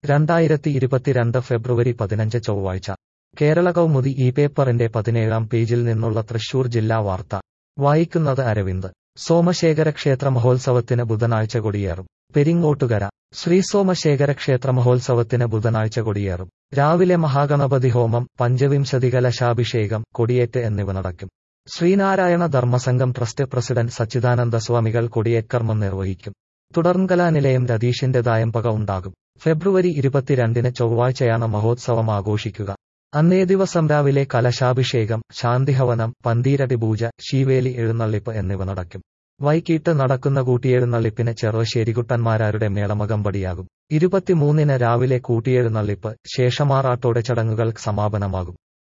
രണ്ടായിരത്തി ഇരുപത്തിരണ്ട് ഫെബ്രുവരി പതിനഞ്ച് ചൊവ്വാഴ്ച കേരള കൗമുദി ഈ പേപ്പറിന്റെ പതിനേഴാം പേജിൽ നിന്നുള്ള തൃശൂർ ജില്ലാ വാർത്ത വായിക്കുന്നത് അരവിന്ദ് സോമശേഖര ക്ഷേത്ര മഹോത്സവത്തിന് ബുധനാഴ്ച കൊടിയേറും പെരിങ്ങോട്ടുകര ശ്രീ സോമശേഖര ക്ഷേത്ര മഹോത്സവത്തിന് ബുധനാഴ്ച കൊടിയേറും രാവിലെ മഹാഗണപതി ഹോമം പഞ്ചവിംശതി കലശാഭിഷേകം കൊടിയേറ്റ് എന്നിവ നടക്കും ശ്രീനാരായണ ധർമ്മസംഘം ട്രസ്റ്റ് പ്രസിഡന്റ് സച്ചിദാനന്ദ സ്വാമികൾ കൊടിയേക്കർമ്മം നിർവഹിക്കും തുടർന്ന് കലാനിലയം രതീഷിന്റെ ദായമ്പക ഉണ്ടാകും ഫെബ്രുവരി ഇരുപത്തിരണ്ടിന് ചൊവ്വാഴ്ചയാണ് മഹോത്സവം ആഘോഷിക്കുക അന്നേ ദിവസം രാവിലെ കലശാഭിഷേകം ശാന്തിഹവനം പന്തീരടി പൂജ ശീവേലി എഴുന്നള്ളിപ്പ് എന്നിവ നടക്കും വൈകിട്ട് നടക്കുന്ന കൂട്ടിയെഴുന്നള്ളിപ്പിന് ചെറുശ്ശേരികുട്ടന്മാരാരുടെ മേളമകമ്പടിയാകും ഇരുപത്തിമൂന്നിന് രാവിലെ കൂട്ടിയെഴുന്നള്ളിപ്പ് ശേഷമാറാട്ടോടെ ചടങ്ങുകൾക്ക് സമാപനമാകും